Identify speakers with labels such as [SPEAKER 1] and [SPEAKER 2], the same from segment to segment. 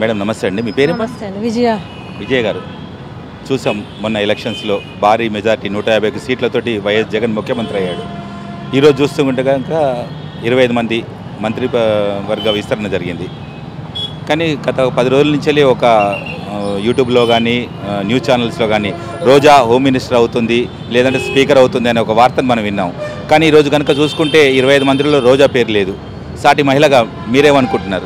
[SPEAKER 1] Madam నమస్తే అండి మీ పేరు
[SPEAKER 2] నమస్తే అండి విజయ
[SPEAKER 1] విజయ్ గారు చూసాం మొన్న ఎలక్షన్స్లో భారీ మెజార్టీ నూట యాభై ఒక్క సీట్లతోటి వైఎస్ జగన్ ముఖ్యమంత్రి అయ్యాడు ఈరోజు చూస్తుంటే కనుక ఇరవై ఐదు మంది మంత్రి ప- వర్గ విస్తరణ జరిగింది కానీ గత పది రోజుల నుంచి ఒక ఆ, యూట్యూబ్లో కానీ ఆ, న్యూస్ ఛానల్స్లో కానీ రోజా హోమ్ మినిస్టర్ అవుతుంది లేదంటే స్పీకర్ అవుతుంది అనే ఒక వార్తను మనం విన్నాం కానీ ఈరోజు కనుక చూసుకుంటే ఇరవై ఐదు మందిలో రోజా పేరు లేదు సాటి మహిళగా మీరేమనుకుంటున్నారు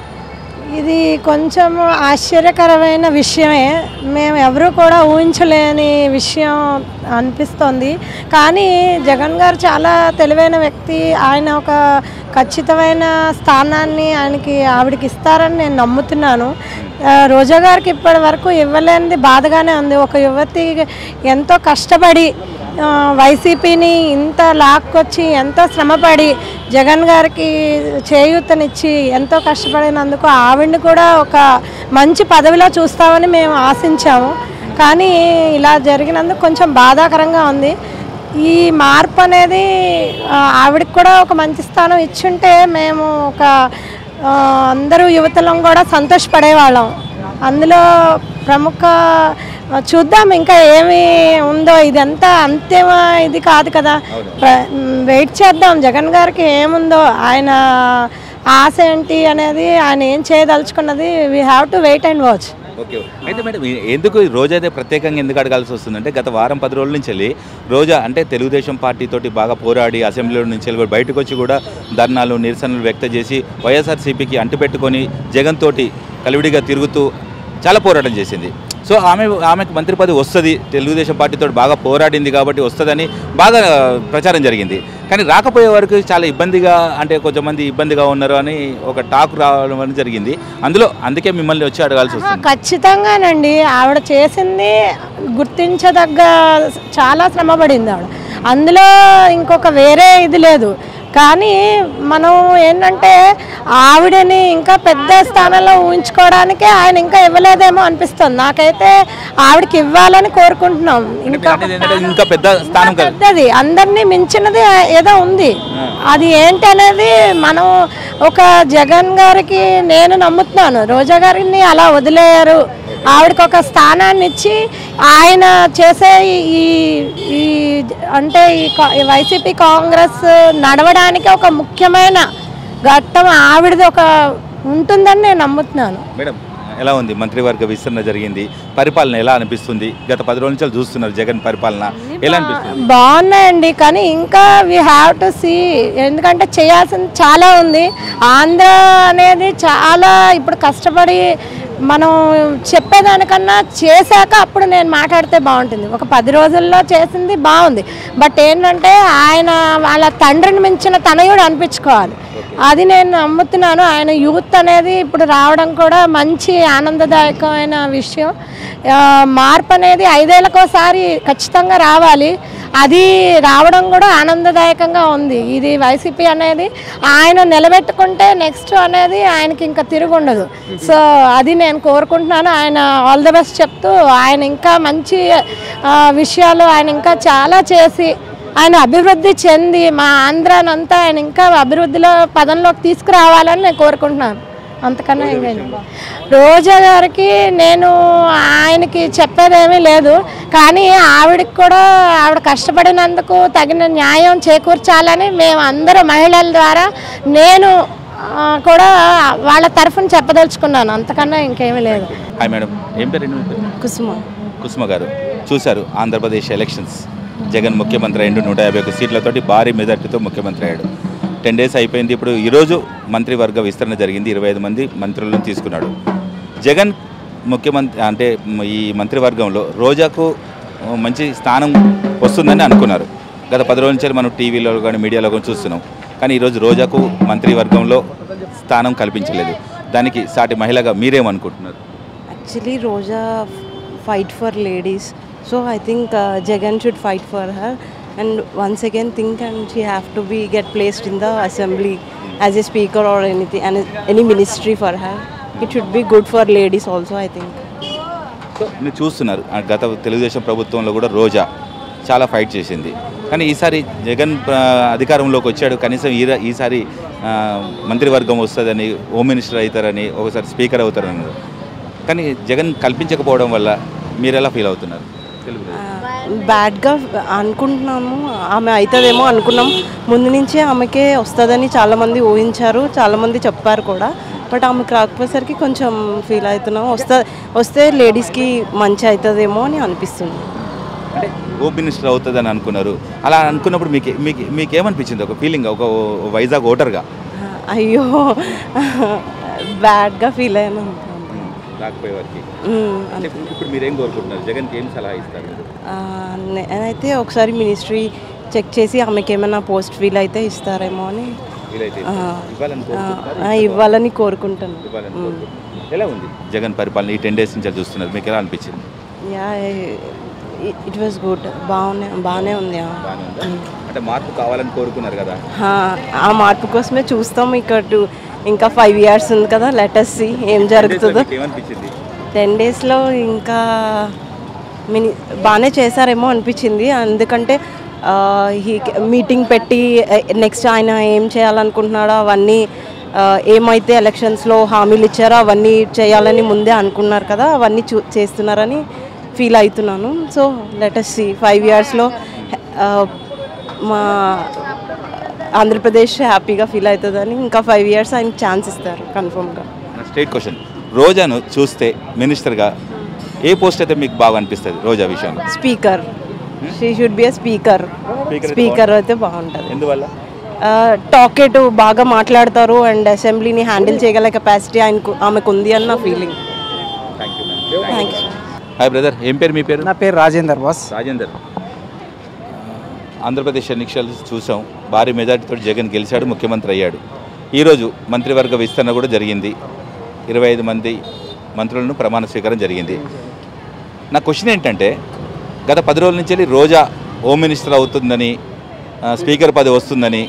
[SPEAKER 2] ఇది కొంచెం ఆశ్చర్యకరమైన విషయమే మేము ఎవరు కూడా ఊహించలేని విషయం అనిపిస్తోంది కానీ జగన్ గారు చాలా తెలివైన వ్యక్తి ఆయన ఒక ఖచ్చితమైన స్థానాన్ని ఆయనకి ఆవిడకి ఇస్తారని నేను నమ్ముతున్నాను ఆ, రోజా గారికి ఇప్పటి వరకు ఇవ్వలేనిది బాధగానే ఉంది ఒక యువతి ఎంతో కష్టపడి ఆ, వైసీపీని ఇంత లాక్కొచ్చి ఎంతో శ్రమపడి జగన్ గారికి చేయూతనిచ్చి ఎంతో కష్టపడినందుకు ఆవిడ్ని కూడా ఒక మంచి పదవిలో చూస్తామని మేము ఆశించాము కానీ ఇలా జరిగినందుకు కొంచెం బాధాకరంగా ఉంది ఈ మార్పు అనేది ఆ, ఆవిడకి కూడా ఒక మంచి స్థానం ఇచ్చుంటే మేము ఒక ఆ, అందరూ యువతలం కూడా సంతోషపడేవాళ్ళం అందులో ప్రముఖ ఆ, చూద్దాం ఇంకా ఏమి ఉందో ఇదంతా అంతిమ ఇది కాదు కదా ప్ర- మ్, వెయిట్ చేద్దాం జగన్ గారికి ఏముందో ఆయన ఆశ ఏంటి అనేది ఆయన ఏం చేయదలుచుకున్నది we have to wait and watch
[SPEAKER 1] okay అయితే మేడం ఈ- ఎందుకు ఈ రోజా అయితే ప్రత్యేకంగా ఎందుకు అడగాల్సి వస్తుందంటే గత వారం పది రోజుల నుంచి వెళ్ళి రోజా అంటే తెలుగుదేశం పార్టీ తోటి బాగా పోరాడి అసెంబ్లీలో నుంచి వెళ్ళి కూడా బయటకు వచ్చి కూడా ధర్నాలు నిరసనలు వ్యక్తం చేసి వైఎస్ఆర్సీపీకి అంటుపెట్టుకొని జగన్ తోటి కలివిడిగా తిరుగుతూ చాలా పోరాటం చేసింది సో ఆమె ఆమెకు మంత్రి పదవి వస్తుంది తెలుగుదేశం పార్టీతో బాగా పోరాడింది కాబట్టి వస్తుందని బాగా ప్రచారం జరిగింది కానీ రాకపోయే వరకు చాలా ఇబ్బందిగా అంటే కొంతమంది ఇబ్బందిగా ఉన్నారు అని ఒక టాక్ రావడం అనేది జరిగింది అందులో అందుకే మిమ్మల్ని వచ్చి అడగాల్సి వస్తుంది
[SPEAKER 2] ఖచ్చితంగానండి ఆవిడ చేసింది గుర్తించదగ్గ చాలా శ్రమపడింది ఆవిడ అందులో ఇంకొక వేరే ఇది లేదు కానీ మనం ఏంటంటే ఆవిడని ఇంకా పెద్ద స్థానంలో ఊహించుకోవడానికే ఆయన ఇంకా ఇవ్వలేదేమో అనిపిస్తుంది నాకైతే ఆవిడకి ఇవ్వాలని కోరుకుంటున్నాం ఇంకా
[SPEAKER 1] అనేది ఏంటంటే ఇంకా పెద్ద స్థానం కదా
[SPEAKER 2] పెద్దది అందరినీ మించినది ఏదో ఉంది అది ఏంటి అనేది మనం ఒక జగన్ గారికి నేను నమ్ముతున్నాను రోజా గారిని అలా వదిలేయారు ఆవిడకి ఒక స్థానాన్ని ఇచ్చి ఆయన చేసే ఈ ఈ అంటే ఈ కా- ఈ వైసీపీ కాంగ్రెస్ నడవడానికి ఒక ముఖ్యమైన ఘట్టం ఆవిడది ఒక ఉంటుందని నేను నమ్ముతున్నాను
[SPEAKER 1] మేడం ఎలా ఉంది మంత్రివర్గ విస్తరణ జరిగింది పరిపాలన ఎలా అనిపిస్తుంది గత పది రోజుల నుంచి చూస్తున్నారు జగన్ పరిపాలన ఎలా అనిపిస్తుంది
[SPEAKER 2] బాగున్నాయండి కానీ ఇంకా వీ హ్యావ్ టు సీ ఎందుకంటే చేయాల్సింది చాలా ఉంది ఆంధ్ర అనేది చాలా ఇప్పుడు కష్టపడి మనం చెప్పేదానికన్నా చేశాక అప్పుడు నేను మాట్లాడితే బాగుంటుంది ఒక పది రోజుల్లో చేసింది బాగుంది బట్ ఏంటంటే ఆయన వాళ్ళ తండ్రిని మించిన తనయుడు అనిపించుకోవాలి అది నేను నమ్ముతున్నాను ఆయన యూత్ అనేది ఇప్పుడు రావడం కూడా మంచి ఆనందదాయకమైన విషయం ఆ, మార్పు అనేది ఐదేళ్లకోసారి ఖచ్చితంగా రావాలి అది రావడం కూడా ఆనందదాయకంగా ఉంది ఇది వైసీపీ అనేది ఆయన నిలబెట్టుకుంటే నెక్స్ట్ అనేది ఆయనకి ఇంకా తిరుగుండదు సో అది నేను కోరుకుంటున్నాను ఆయన ఆల్ ద బెస్ట్ చెప్తూ ఆయన ఇంకా మంచి ఆ, విషయాలు ఆయన ఇంకా చాలా చేసి ఆయన అభివృద్ధి చెంది మా ఆంధ్రానంతా ఆయన ఇంకా అభివృద్ధిలో పదంలోకి తీసుకురావాలని నేను కోరుకుంటున్నాను అంతకన్నా ఇంకా ఏం లేదు. రోజా గారికి నేను ఆయనకి చెప్పేదేమీ లేదు కానీ ఆవిడకి కూడా ఆవిడ కష్టపడినందుకు తగిన న్యాయం చేకూర్చాలని మేము అందరూ మహిళల ద్వారా నేను ఆ, కూడా వాళ్ళ తరఫున చెప్పదలుచుకున్నాను అంతకన్నా ఇంకేమీ లేదు
[SPEAKER 1] హాయ్ మేడం ఏం పేరు మీ పేరు
[SPEAKER 2] కుసుమ
[SPEAKER 1] కుసుమ గారు చూశారు ఆంధ్రప్రదేశ్ ఎలక్షన్స్ జగన్ ముఖ్యమంత్రి అయ్యిండు నూట యాభై ఒక్క సీట్లతోటి భారీ మెజార్టీతో ముఖ్యమంత్రి అయ్యాడు టెన్ డేస్ అయిపోయింది ఇప్పుడు ఈరోజు మంత్రివర్గ విస్తరణ జరిగింది ఇరవై ఐదు మంది మంత్రులను తీసుకున్నాడు జగన్ ముఖ్యమంత్రి అంటే మ- ఈ మంత్రివర్గంలో రోజాకు మంచి స్థానం వస్తుందని అనుకున్నారు గత పది రోజుల నుంచి మనం టీవీలో కానీ మీడియాలో కానీ చూస్తున్నాం కానీ ఈరోజు రోజాకు మంత్రివర్గంలో స్థానం కల్పించలేదు దానికి సాటి మహిళగా మీరేమనుకుంటున్నారు
[SPEAKER 3] Actually, Roja f- fight for ladies, so I think uh, Jagan should fight for her. And once again, think and she have to be get placed in the assembly as a speaker or anything, and any ministry for her. It should be good for ladies also, I think.
[SPEAKER 1] So మీరు చూస్తున్నారు ఆ గత తెలుగుదేశం ప్రభుత్వంలో కూడా రోజా చాలా fight చేసింది కానీ ఈసారి జగన్ ఆ, అధికారంలోకి వచ్చాడు కనీసం ఈ ఈసారి ఆ, మంత్రివర్గం వస్తుందని హోమ్ మినిస్టర్ అవుతారని ఒకసారి స్పీకర్ అవుతారని కానీ జగన్ కల్పించకపోవడం వల్ల మీరు ఎలా ఫీల్ అవుతున్నారు తెలుగు
[SPEAKER 3] బ్యాడ్గా అనుకుంటున్నాము ఆమె అవుతుందేమో అనుకున్నాం ముందు నుంచే ఆమెకే వస్తుందని చాలామంది ఊహించారు చాలామంది చెప్పారు కూడా బట్ ఆమెకు రాకపోయేసరికి కొంచెం ఫీల్ అవుతున్నాం వస్తా వస్తే లేడీస్కి మంచి అవుతుందేమో అని అనిపిస్తుంది
[SPEAKER 1] అంటే హోమ్ మినిస్టర్ అవుతుందని అనుకున్నారు అలా అనుకున్నప్పుడు మీకు మీకు మీకు ఏమనిపించింది ఒక ఫీలింగ్ ఒక వైజాగ్ ఓటర్గా
[SPEAKER 3] అయ్యో బ్యాడ్గా ఫీల్ అయ్యాను
[SPEAKER 1] రాకపోయే వారికి
[SPEAKER 3] ఉమ్,
[SPEAKER 1] అంటే ఇప్పుడు మీరు ఏం కోరుకుంటున్నారు జగన్కి ఏం సలహా ఇస్తారు మీరు?
[SPEAKER 3] ఆ, నేనైతే ఒకసారి మినిస్ట్రీ చెక్ చేసి ఆమెకి ఏమైనా పోస్ట్ ఫీల్ అయితే ఇస్తారేమో అని
[SPEAKER 1] వీలైతే
[SPEAKER 3] ఆ,
[SPEAKER 1] ఇవ్వాలని
[SPEAKER 3] ఆ,
[SPEAKER 1] కోరుకుంటున్నారు
[SPEAKER 3] ఆ, ఇవ్వాలని కోరుకుంటాను
[SPEAKER 1] ఇవ్వాలని కోరుకుంటున్నారు ఎలా ఉంది జగన్ పరిపాలన ఈ టెన్ డేస్ నుంచి చూస్తున్నారు మీకు ఎలా అనిపించింది
[SPEAKER 3] యా ఇట్ వాస్ గుడ్ బాగున్నా బాగానే ఉంది ఆ.
[SPEAKER 1] బాగానే ఉందా అంటే మార్పు కావాలని కోరుకున్నారు కదా
[SPEAKER 3] ఆ, ఆ మార్పు కోసమే చూస్తాం ఇక్కడ టు- ఇంకా ఫైవ్ ఇయర్స్ ఉంది కదా లెటర్స్ ఏం జరుగుతుందో
[SPEAKER 1] మీకు ఏమనిపించింది
[SPEAKER 3] టెన్ డేస్లో ఇంకా మిని బాగానే చేశారేమో అనిపించింది ఎందుకంటే ఈ మీటింగ్ పెట్టి నెక్స్ట్ ఆయన ఏం చేయాలనుకుంటున్నాడో అవన్నీ ఆ, ఏమైతే ఎలక్షన్స్లో హామీలు ఇచ్చారో అవన్నీ చేయాలని ముందే అనుకున్నారు కదా అవన్నీ చూ చేస్తున్నారని ఫీల్ అవుతున్నాను సో లెటస్ సి ఫైవ్ ఇయర్స్లో మా ఆంధ్రప్రదేశ్ హ్యాపీగా ఫీల్ అవుతుందని ఇంకా ఫైవ్ ఇయర్స్ ఆయనకి ఛాన్స్ ఇస్తారు కన్ఫర్మ్గా
[SPEAKER 1] నా స్ట్రైట్ క్వశ్చన్ రోజాను చూస్తే మినిస్టర్గా ఏ పోస్ట్ అయితే మీకు బాగా అనిపిస్తుంది రోజా విషయంలో
[SPEAKER 3] speaker she should be a speaker
[SPEAKER 1] Speaker అయితే
[SPEAKER 3] స్పీకర్ అయితే బాగుంటుంది
[SPEAKER 1] ఎందువల్ల
[SPEAKER 3] టాకెట్ బాగా మాట్లాడతారు అండ్ అసెంబ్లీని హ్యాండిల్ చేయగల కెపాసిటీ ఆయనకు ఆమెకు ఉంది అన్న నా feeling
[SPEAKER 1] thank you
[SPEAKER 3] thank you
[SPEAKER 1] hi brother ఏం పేరు మీ పేరు
[SPEAKER 4] నా పేరు రాజేందర్ బాస్
[SPEAKER 1] రాజేందర్ ఆంధ్రప్రదేశ్ ఎన్నికలు చూసాం భారీ మెజార్టీతో జగన్ గెలిచాడు ముఖ్యమంత్రి అయ్యాడు ఈరోజు మంత్రివర్గ విస్తరణ కూడా జరిగింది ఇరవై ఐదు మంది మంత్రులను ప్రమాణ స్వీకారం జరిగింది నా క్వశ్చన్ ఏంటంటే గత పది రోజుల నుంచి వెళ్ళి రోజా హోమ్ మినిస్టర్ అవుతుందని ఆ, స్పీకర్ పదవి వస్తుందని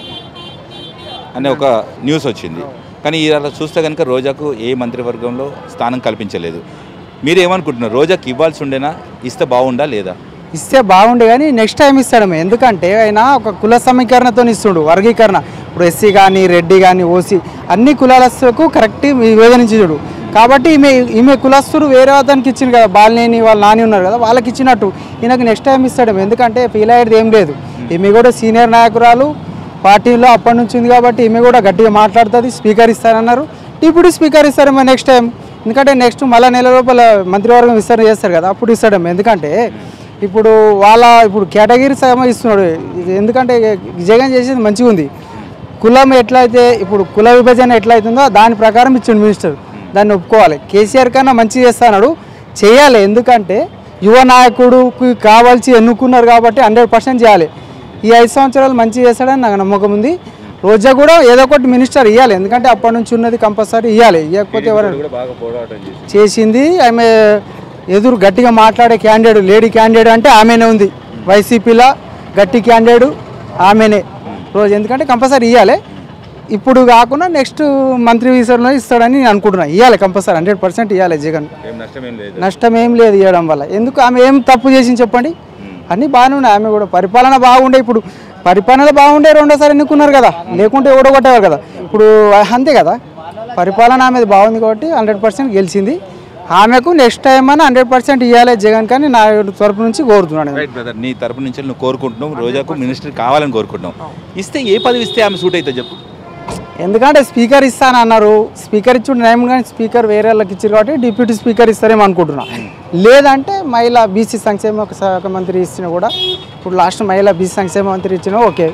[SPEAKER 1] అనే ఒక న్యూస్ వచ్చింది కానీ ఇలా చూస్తే కనుక రోజాకు ఏ మంత్రివర్గంలో స్థానం కల్పించలేదు మీరు ఏమనుకుంటున్నారు రోజాకి ఇవ్వాల్సి ఉండేనా ఇస్తే బాగుండా లేదా
[SPEAKER 4] ఇస్తే బాగుండే కానీ నెక్స్ట్ టైం ఇస్తాడమే ఎందుకంటే ఆయన ఒక కుల సమీకరణతో ఇస్తుండు వర్గీకరణ ఇప్పుడు ఎస్సీ కానీ రెడ్డి కానీ ఓసీ అన్ని కులాలకు కరెక్ట్ విభజనించుడు కాబట్టి ఈమె ఈమె కులస్తులు వేరే అతనికి ఇచ్చింది కదా బాలినేని వాళ్ళ నాని ఉన్నారు కదా వాళ్ళకి ఇచ్చినట్టు ఈయనకు నెక్స్ట్ టైం ఇస్తాడేమో ఎందుకంటే ఫీల్ అయ్యేది ఏం లేదు ఈమె కూడా సీనియర్ నాయకురాలు పార్టీలో అప్పటి నుంచి ఉంది కాబట్టి ఈమె కూడా గట్టిగా మాట్లాడుతుంది స్పీకర్ ఇస్తారన్నారు డిప్యూటీ స్పీకర్ ఇస్తారేమో నెక్స్ట్ టైం ఎందుకంటే నెక్స్ట్ మళ్ళీ నెల లోపల మంత్రివర్గం విస్తరణ చేస్తారు కదా అప్పుడు ఇస్తాడేమో ఎందుకంటే ఇప్పుడు వాళ్ళ ఇప్పుడు కేటగిరీస్ ఏమో ఇస్తున్నాడు ఇది ఎందుకంటే జగన్ చేసేది మంచిగా ఉంది కులం ఎట్లయితే ఇప్పుడు కుల విభజన ఎట్లయితుందో దాని ప్రకారం ఇచ్చిండు మినిస్టర్ దాన్ని ఒప్పుకోవాలి కేసీఆర్ కన్నా మంచిగా చేస్తాడు చేయాలి ఎందుకంటే యువ నాయకుడుకి కావాల్సి ఎన్నుకున్నారు కాబట్టి హండ్రెడ్ పర్సెంట్ చేయాలి ఈ ఐదు సంవత్సరాలు మంచిగా చేస్తాడని నాకు నమ్మకం ఉంది రోజా కూడా ఏదో ఒకటి మినిస్టర్ ఇవ్వాలి ఎందుకంటే అప్పటి నుంచి ఉన్నది కంపల్సరీ ఇవ్వాలి ఇవ్వకపోతే ఎవరు
[SPEAKER 1] కూడా బాగా పోరాటం చేసి
[SPEAKER 4] చేసింది ఆమె ఎదురు గట్టిగా మాట్లాడే క్యాండిడేట్ లేడీ క్యాండిడేట్ అంటే ఆమెనే ఉంది వైసీపీలో గట్టి క్యాండిడేట్ ఆమెనే రోజు ఎందుకంటే కంపల్సరీ ఇవ్వాలి ఇప్పుడు కాకుండా నెక్స్ట్ మంత్రి విసరణ ఇస్తాడని నేను అనుకుంటున్నా ఇవ్వాలి కంపల్సరీ హండ్రెడ్ పర్సెంట్ ఇవ్వాలి జగన్
[SPEAKER 1] ఏం నష్టం ఏం లేదు
[SPEAKER 4] నష్టం ఏం లేదు ఇవ్వడం వల్ల ఎందుకు ఆమె ఏం తప్పు చేసింది చెప్పండి అన్నీ బాగానే ఉన్నాయి ఆమె కూడా పరిపాలన బాగుండే ఇప్పుడు పరిపాలన బాగుండే రెండోసారి ఎన్నుకున్నారు కదా లేకుంటే ఓడగొట్టేవారు కదా ఇప్పుడు అంతే కదా పరిపాలన ఆమెది బాగుంది కాబట్టి హండ్రెడ్ పర్సెంట్ గెలిచింది ఆమెకు నెక్స్ట్ టైం అని హండ్రెడ్ పర్సెంట్ ఇవ్వాలి జగన్ కానీ నా తరపు నుంచి కోరుతున్నాను నేను.
[SPEAKER 1] రైట్ బ్రదర్ నీ తరపు నుంచి నువ్వు కోరుకుంటున్నావు రోజాకు మినిస్టర్ కావాలని కోరుకుంటున్నావు ఇస్తే ఏ పదవి ఇస్తే ఆమె సూట్ అవుతుంది చెప్పు
[SPEAKER 4] ఎందుకంటే స్పీకర్ ఇస్తానన్నారు స్పీకర్ ఇచ్చి నేమ్ కానీ స్పీకర్ వేరే వాళ్ళకి ఇచ్చారు కాబట్టి డిప్యూటీ స్పీకర్ ఇస్తారేమో అనుకుంటున్నా లేదంటే మహిళా బీసీ సంక్షేమ శాఖ మంత్రి ఇచ్చినా కూడా ఇప్పుడు లాస్ట్ మహిళా బీసీ సంక్షేమ మంత్రి ఇచ్చినా ఓకే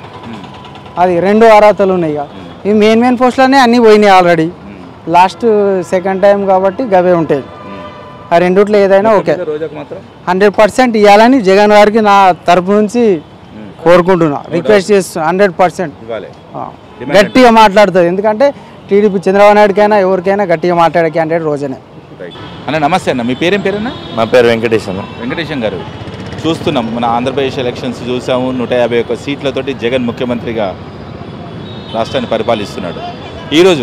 [SPEAKER 4] అది రెండు అర్హతలు ఉన్నాయి ఇక ఈ మెయిన్ మెయిన్ పోస్టులనే అన్నీ పోయినాయి ఆల్రెడీ లాస్ట్ సెకండ్ టైం కాబట్టి గవే ఉంటాయి ఆ రెండిట్లో ఏదైనా ఓకే
[SPEAKER 1] రోజాకు మాత్రం
[SPEAKER 4] హండ్రెడ్ పర్సెంట్ ఇవ్వాలని జగన్ గారికి నా తరపు నుంచి కోరుకుంటున్నా రిక్వెస్ట్ చేస్తున్నా హండ్రెడ్ పర్సెంట్
[SPEAKER 1] ఇవ్వాలి
[SPEAKER 4] గట్టిగా మాట్లాడుతుంది ఎందుకంటే టీడీపీ చంద్రబాబు నాయుడుకైనా ఎవరికైనా గట్టిగా మాట్లాడే క్యాండిడేట్ రోజనే
[SPEAKER 1] రైట్ అన్న నమస్తే అన్న మీ పేరేం పేరన్నా
[SPEAKER 5] నా పేరు వెంకటేష్ అన్న
[SPEAKER 1] వెంకటేశం గారు చూస్తున్నాం మన ఆంధ్రప్రదేశ్ ఎలక్షన్స్ చూసాము నూట యాభై ఒక్క సీట్లతోటి జగన్ ముఖ్యమంత్రిగా రాష్ట్రాన్ని పరిపాలిస్తున్నాడు ఈరోజు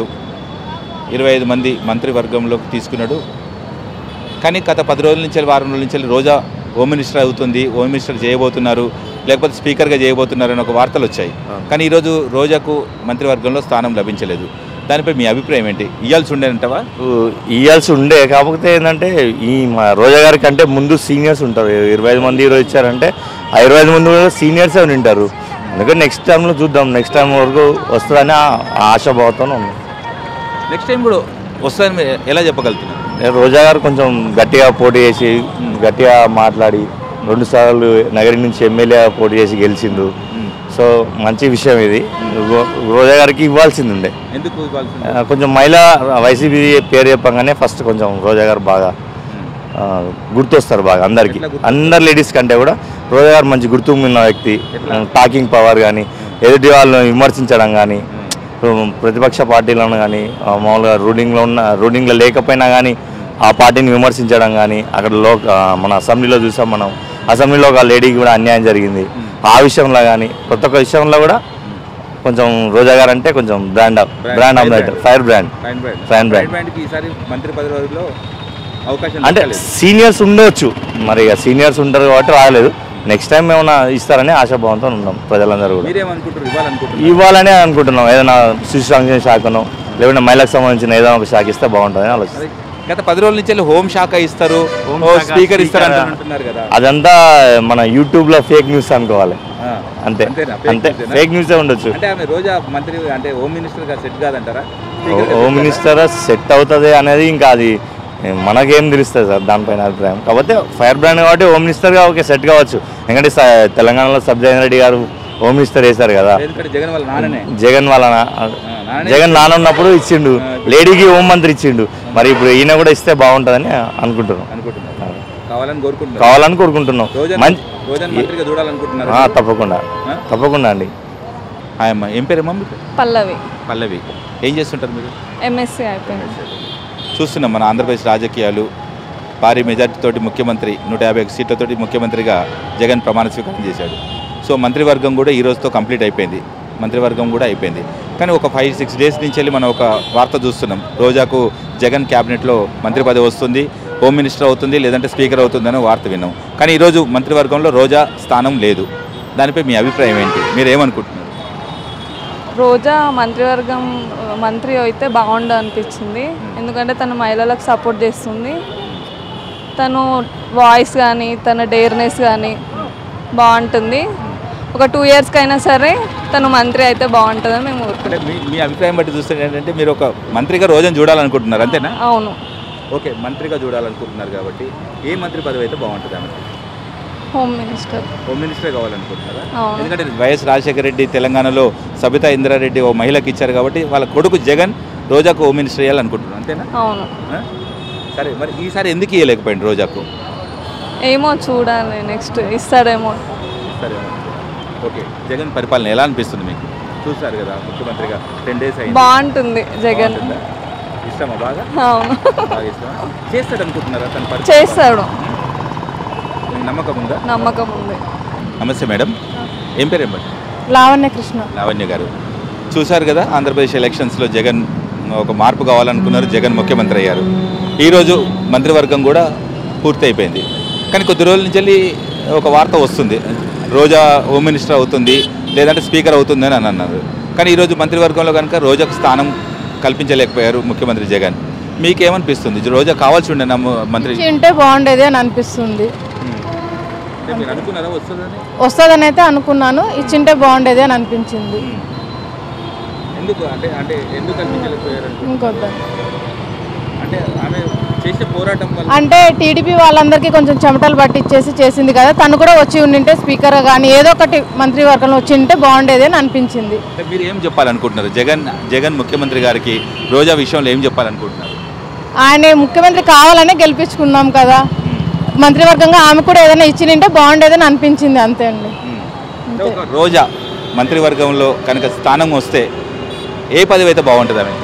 [SPEAKER 1] ఇరవై ఐదు మంది మంత్రివర్గంలోకి తీసుకున్నాడు కానీ గత పది రోజుల నుంచి వారం రోజుల నుంచి రోజా హోమ్ మినిస్టర్ అవుతుంది హోమ్ మినిస్టర్ చేయబోతున్నారు లేకపోతే స్పీకర్గా చేయబోతున్నారని ఒక వార్తలు వచ్చాయి కానీ ఈరోజు రోజాకు మంత్రివర్గంలో స్థానం లభించలేదు దానిపై మీ అభిప్రాయం ఏంటి ఇవ్వాల్సి ఉండేనంటవా
[SPEAKER 5] ఇవ్వాల్సి ఉండే కాకపోతే ఏంటంటే ఈ మా రోజా గారి కంటే ముందు సీనియర్స్ ఉంటారు ఇరవై ఐదు మంది ఈరోజు ఇచ్చారంటే ఆ ఇరవై ఐదు మంది కూడా సీనియర్సే ఉంటారు అందుకని నెక్స్ట్ టైంలో చూద్దాం నెక్స్ట్ టైం వరకు వస్తుందని ఆ- ఆ ఆశాభావంతో ఉంది
[SPEAKER 1] నెక్స్ట్ టైం కూడా వస్తుందని మీరు ఎలా చెప్పగలుగుతున్నారు
[SPEAKER 5] నేను రోజా గారు కొంచెం గట్టిగా పోటీ చేసి గట్టిగా మాట్లాడి రెండు సార్లు నగరి నుంచి ఎమ్మెల్యే పోటీ చేసి గెలిచిండు సో మంచి విషయం ఇది రో- రోజా గారికి ఇవ్వాల్సింది ఉండే
[SPEAKER 1] ఎందుకు ఇవ్వాల్సి ఉంది?
[SPEAKER 5] ఆ, కొంచెం మహిళ వైసీపీ పేరు చెప్పగానే ఫస్ట్ కొంచెం రోజా గారు బాగా ఆ, గుర్తొస్తారు బాగా అందరికి
[SPEAKER 1] ఎట్లా గుర్తొస్తారు?
[SPEAKER 5] అందరు లేడీస్ కంటే కూడా రోజా గారు మంచి గుర్తింపు ఉన్న వ్యక్తి టాకింగ్ పవర్ కానీ ఎదుటి వాళ్ళని విమర్శించడం కానీ ప్రతిపక్ష పార్టీలను కానీ మామూలుగా రూలింగ్లో ఉన్న రూలింగ్లో లేకపోయినా కానీ ఆ పార్టీని విమర్శించడం కానీ అక్కడ లో ఆ, మన అసెంబ్లీలో చూసాం మనం అసెంబ్లీలో ఒక లేడీకి కూడా అన్యాయం జరిగింది ఆ విషయంలో కానీ ప్రతి ఒక్క విషయంలో కూడా కొంచెం రోజా గారు అంటే కొంచెం brand
[SPEAKER 1] Brand,
[SPEAKER 5] brand
[SPEAKER 1] fire
[SPEAKER 5] ambassador
[SPEAKER 1] brand.
[SPEAKER 5] Fire brand
[SPEAKER 1] fine brand
[SPEAKER 5] fine brand.
[SPEAKER 1] Fine బ్రాండ్కి ఈసారి మంత్రి పదవి వరకులో అవకాశం
[SPEAKER 5] అంటే
[SPEAKER 1] దక్కలేదు.
[SPEAKER 5] సీనియర్స్ ఉండవచ్చు మరి ఇక సీనియర్స్ ఉంటారు కాబట్టి రాలేదు నెక్స్ట్ టైం ఏమైనా ఇస్తారని ఆశాభావంతో ఉన్నాం ప్రజలందరూ కూడా
[SPEAKER 1] మీరేమనుకుంటారు ఇవ్వాలనుకుంటున్నారు
[SPEAKER 5] ఇవ్వాలనే అనుకుంటున్నాం ఏదైనా శిశు సంక్షేమ శాఖను లేకుంటే మహిళలకు సంబంధించిన ఏదైనా ఒక శాఖ ఇస్తే బాగుంటుందని ఆలోచిస్తాం
[SPEAKER 1] అదే గత పది రోజుల నుంచి వెళ్ళి హోమ్ శాఖ ఇస్తారు
[SPEAKER 5] హోమ్
[SPEAKER 1] ఓ
[SPEAKER 5] శాఖ,
[SPEAKER 1] స్పీకర్ ఇస్తారు
[SPEAKER 5] స్పీకర్.
[SPEAKER 1] అంటున్నారు కదా
[SPEAKER 5] అదంతా మన యూట్యూబ్లో ఫేక్ న్యూస్ అనుకోవాలి
[SPEAKER 1] ఆ.
[SPEAKER 5] అంతే
[SPEAKER 1] అంతేనా? Fake
[SPEAKER 5] అంతే
[SPEAKER 1] news ఏనా?
[SPEAKER 5] ఫేక్ న్యూసే ఉండొచ్చు
[SPEAKER 1] అంటే ఆమె రోజా మంత్రి అంటే హోమ్ మినిస్టర్ గా సెట్ కాదంటారా
[SPEAKER 5] హోమ్ మినిస్టర్ సెట్ అవుతుంది అనేది ఇంకా అది మనకేం తెలుస్తుంది సార్ దానిపైన అభిప్రాయం కాకపోతే ఫైర్ బ్రాండ్ కాబట్టి హోమ్ మినిస్టర్గా ఓకే సెట్ కావచ్చు ఎందుకంటే స- తెలంగాణలో సబ్జయన్ రెడ్డి గారు హోమ్ మినిస్టర్ వేశారు కదా
[SPEAKER 1] ఎందుకంటే జగన్ వాళ్ళ నాన్ననే
[SPEAKER 5] జగన్ వాళ్ళ నా-
[SPEAKER 1] నాన్నే
[SPEAKER 5] జగన్ నాన్న ఉన్నప్పుడు ఇచ్చిండు లేడీకి హోం మంత్రి ఇచ్చిండు మరి ఇప్పుడు ఈయన కూడా ఇస్తే బాగుంటుందని అనుకుంటున్నాం
[SPEAKER 1] అనుకుంటున్నారు కావాలని కోరుకుంటున్నారు
[SPEAKER 5] కావాలని కోరుకుంటున్నాం
[SPEAKER 1] రోజా
[SPEAKER 5] మంచి
[SPEAKER 1] రోజా మంత్రిగా చూడాలనుకుంటున్నారు
[SPEAKER 5] ఆ, తప్పకుండా
[SPEAKER 1] ఆ?
[SPEAKER 5] తప్పకుండా అండి
[SPEAKER 1] హాయ్ అమ్మ ఏం పేరు అమ్మ మీ పేరు?
[SPEAKER 6] పల్లవి
[SPEAKER 1] పల్లవి ఏం చేస్తుంటారు మీరు
[SPEAKER 6] ఎంఎస్సీ అయిపోయింది
[SPEAKER 1] చూస్తున్నాం మన ఆంధ్రప్రదేశ్ రాజకీయాలు భారీ మెజార్టీ తోటి ముఖ్యమంత్రి నూట యాభై ఒక సీట్లతోటి ముఖ్యమంత్రిగా జగన్ ప్రమాణ స్వీకారం చేశాడు సో మంత్రివర్గం కూడా ఈ రోజుతో కంప్లీట్ అయిపోయింది మంత్రివర్గం కూడా అయిపోయింది కానీ ఒక ఫైవ్ సిక్స్ డేస్ నుంచి వెళ్ళి మనం ఒక వార్త చూస్తున్నాం రోజాకు జగన్ క్యాబినెట్లో మంత్రి పదవి వస్తుంది హోమ్ మినిస్టర్ అవుతుంది లేదంటే స్పీకర్ అవుతుందని వార్త విన్నాం కానీ ఈరోజు మంత్రివర్గంలో రోజా స్థానం లేదు దానిపై మీ అభిప్రాయం ఏంటి మీరు ఏమనుకుంటున్నారు
[SPEAKER 6] రోజా మంత్రివర్గం ఆ, మంత్రి అయితే బాగుండు అనిపించింది ఎందుకంటే తను మహిళలకు సపోర్ట్ చేస్తుంది తను వాయిస్ కానీ తన డేర్నెస్ కానీ బాగుంటుంది ఒక టూ ఇయర్స్కి అయినా సరే తను మంత్రి అయితే బాగుంటుందని మేము ఊరుకుంటాం
[SPEAKER 1] అంటే మీ మీ అభిప్రాయం బట్టి చూస్తే ఏంటంటే మీరు ఒక మంత్రిగా రోజాను చూడాలనుకుంటున్నారు అంతేనా
[SPEAKER 6] అవును
[SPEAKER 1] ఓకే మంత్రిగా చూడాలనుకుంటున్నారు కాబట్టి ఏ మంత్రి పదవి అయితే బాగుంటుంది ఆమె
[SPEAKER 6] హోమ్ మినిస్టర్
[SPEAKER 1] హోమ్ మినిస్టర్ కావాలనుకుంటున్నారా
[SPEAKER 6] అవును.
[SPEAKER 1] ఎందుకంటే వైఎస్ రాజశేఖర రెడ్డి తెలంగాణలో సబితా ఇంద్రారెడ్డి ఓ మహిళకి ఇచ్చారు కాబట్టి వాళ్ళ కొడుకు జగన్ రోజాకు హోమ్ మినిస్టర్ చేయాలనుకుంటున్నారు అంతేనా
[SPEAKER 6] అవును
[SPEAKER 1] ఆ? సరే మరి ఈసారి ఎందుకు ఇవ్వలేకపోయింది రోజాకు
[SPEAKER 6] ఏమో చూడాలి నెక్స్ట్ ఇస్తాడేమో
[SPEAKER 1] సరే ఓకే జగన్ పరిపాలన ఎలా అనిపిస్తుంది మీకు చూస్తారు కదా ముఖ్యమంత్రిగా టెన్ డేస్ అయింది
[SPEAKER 6] బాగుంటుంది జగన్
[SPEAKER 1] బాగుంటుందా? ఇష్టమా బాగా
[SPEAKER 6] అవును
[SPEAKER 1] బాగా ఇష్టమా చేస్తాడు అనుకుంటున్నారా తన పరిపాలన?
[SPEAKER 6] చేస్తాడు
[SPEAKER 1] మీకు నమ్మకం ఉందా
[SPEAKER 6] నమ్మకం ఉంది
[SPEAKER 1] నమస్తే మేడం ఏం పేరు ఏమంటారు
[SPEAKER 2] లావణ్య కృష్ణ
[SPEAKER 1] లావణ్య గారు చూశారు కదా ఆంధ్రప్రదేశ్ ఎలక్షన్స్లో జగన్ ఒక మార్పు కావాలనుకున్నారు జగన్ ముఖ్యమంత్రి అయ్యారు ఈరోజు మంత్రివర్గం కూడా పూర్తి అయిపోయింది కానీ కొద్ది రోజుల నుంచి వెళ్ళి ఒక వార్త వస్తుంది రోజా హోమ్ మినిస్టర్ అవుతుంది లేదంటే స్పీకర్ అవుతుంది అని అని అన్నారు కానీ ఈరోజు మంత్రివర్గంలో కనుక రోజాకు స్థానం కల్పించలేకపోయారు ముఖ్యమంత్రి జగన్ మీకేమనిపిస్తుంది రోజా కావాల్సి ఉండే నా మంత్రి
[SPEAKER 2] ఉంటే బాగుండేది అని అనిపిస్తుంది
[SPEAKER 1] అంటే మీరు అనుకున్నారా వస్తుందని
[SPEAKER 2] వస్తుందని అయితే అనుకున్నాను ఇచ్చింటే బాగుండేది అని అనిపించింది
[SPEAKER 1] ఎందుకు అంటే అంటే ఎందుకు కల్పించలేకపోయారు
[SPEAKER 2] ఇంకొద్దాం
[SPEAKER 1] అంటే ఆమె చేసే పోరాటం వల్ల
[SPEAKER 2] అంటే టీడీపీ వాళ్ళందరికీ కొంచెం చెమటలు పట్టించేసి చేసింది కదా తను కూడా వచ్చి ఉండింటే స్పీకర్ కానీ ఏదో ఒకటి మంత్రివర్గంలో వచ్చి ఉంటే బాగుండేది అని అనిపించింది
[SPEAKER 1] అంటే మీరు ఏం చెప్పాలనుకుంటున్నారు జగన్ జగన్ ముఖ్యమంత్రి గారికి రోజా విషయంలో ఏం చెప్పాలనుకుంటున్నారు
[SPEAKER 2] ఆయన ముఖ్యమంత్రి కావాలనే గెలిపించుకున్నాం కదా మంత్రివర్గంగా ఆమె కూడా ఏదైనా ఇచ్చి ఉంటే బాగుండేదని అనిపించింది అంతే అండి
[SPEAKER 1] అంటే ఒక రోజా మంత్రివర్గంలో కనుక స్థానం వస్తే ఏ పదవి అయితే బాగుంటుంది ఆమె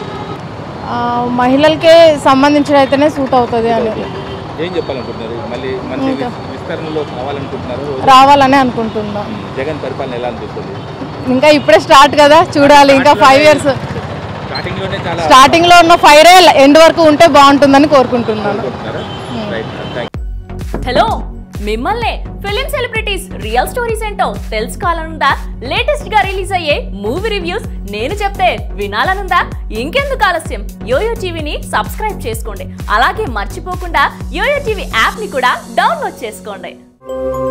[SPEAKER 2] ఆ, మహిళలకే సంబంధించిన అయితేనే సూట్ అవుతుంది అని
[SPEAKER 1] ఏం చెప్పాలనుకుంటున్నారు మళ్ళీ మంచి
[SPEAKER 2] ఇంకా.
[SPEAKER 1] విస్- విస్తరణలో కావాలనుకుంటున్నారు రోజా?
[SPEAKER 2] రావాలని అనుకుంటున్నా
[SPEAKER 1] జగన్ పరిపాలన ఎలా అనిపిస్తుంది
[SPEAKER 2] ఇంకా ఇప్పుడే స్టార్ట్ కదా చూడాలి ఇంకా ఫైవ్ ఇయర్స్
[SPEAKER 1] స్టార్టింగ్ లోనే చాలా
[SPEAKER 2] స్టార్టింగ్ లో ఉన్న ఫైవ్ ఎండ్ వరకు ఉంటే బాగుంటుందని కోరుకుంటున్నాను
[SPEAKER 1] అనుకుంటున్నారా రైట్ థ్యాంక్
[SPEAKER 7] హలో మిమ్మల్నే ఫిలిం సెలబ్రిటీస్ రియల్ స్టోరీస్ ఏంటో తెలుసుకోవాలనుందా లేటెస్ట్ గా రిలీజ్ అయ్యే మూవీ రివ్యూస్ నేను చెప్తే వినాలనుందా ఇంకెందుకు ఆలస్యం యోయో టీవీని సబ్స్క్రైబ్ చేసుకోండి అలాగే మర్చిపోకుండా యోయో టీవీ యాప్ ని కూడా డౌన్లోడ్ చేసుకోండి